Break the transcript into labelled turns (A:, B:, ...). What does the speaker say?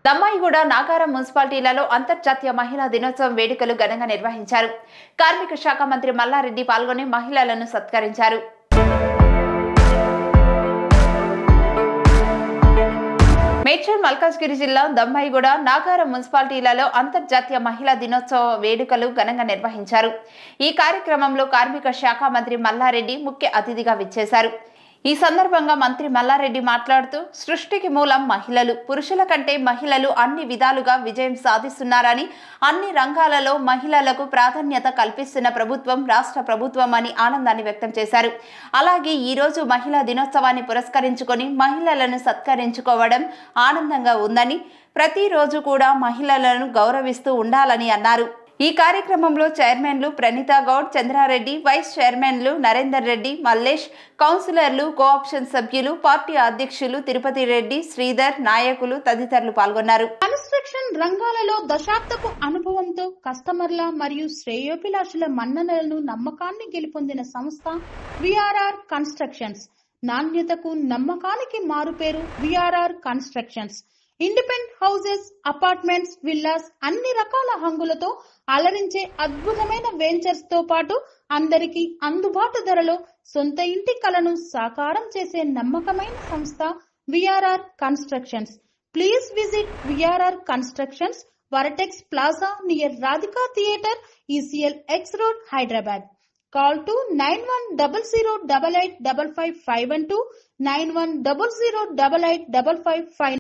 A: దమ్మాయిగూడ నాగారం మున్సిపాలిటీలలో అంతర్జాతీయ మహిళా దినోత్సవం వేడుకలు ఘనంగా నిర్వహించారు కార్మిక శాఖ మంత్రి మల్లారెడ్డి పాల్గొని మహిళలను సత్కరించారు మేడ్చల్ మల్కాజ్గిరి జిల్లా దమ్మాయిగూడ నాగారం మున్సిపాలిటీలలో అంతర్జాతీయ మహిళా దినోత్సవ వేడుకలు ఘనంగా నిర్వహించారు ఈ కార్యక్రమంలో కార్మిక శాఖ మంత్రి మల్లారెడ్డి ముఖ్య అతిథిగా విచ్చేశారు ఈ సందర్భంగా మంత్రి మల్లారెడ్డి మాట్లాడుతూ సృష్టికి మూలం మహిళలు పురుషుల కంటే మహిళలు అన్ని విధాలుగా విజయం సాధిస్తున్నారని అన్ని రంగాలలో మహిళలకు ప్రాధాన్యత కల్పిస్తున్న ప్రభుత్వం రాష్ట్ర ప్రభుత్వం అని ఆనందాన్ని వ్యక్తం చేశారు అలాగే ఈ రోజు మహిళా దినోత్సవాన్ని పురస్కరించుకొని మహిళలను సత్కరించుకోవడం ఆనందంగా ఉందని ప్రతిరోజు కూడా మహిళలను గౌరవిస్తూ ఉండాలని అన్నారు ఈ కార్యక్రమంలో చైర్మన్లు ప్రణీతా గౌడ్ చంద్రారెడ్డి వైస్ చైర్మన్లు నరేందర్ రెడ్డి మల్లేష్ కౌన్సిలర్లు కోఆప్షన్ సభ్యులు పార్టీ అధ్యక్షులు తిరుపతి రెడ్డి శ్రీధర్ నాయకులు తదితరులు పాల్గొన్నారు
B: కన్స్ట్రక్షన్ రంగాలలో దశాబ్దపు అనుభవంతో కస్టమర్ల మరియు శ్రేయోభిలాషుల మన్ననలను నమ్మకాన్ని గెలుపొందిన సంస్థ విఆర్ఆర్ కన్స్ట్రక్షన్స్ నాణ్యతకు నమ్మకానికి మారుపేరు VRR constructions independent houses apartments villas అన్ని రకాల హంగులతో అలరించే అద్భుతమైన వెంచర్స్ తో పాటు అందరికీ అందుబాటు ధరలో సొంత ఇంటి కలను సాకారం చేసే నమ్మకమైన సంస్థ VRR constructions please visit VRR constructions vortex plaza near Radhika theatre ECIL X road Hyderabad call to nine one double zero double eight double five five one two nine one double zero double eight double five five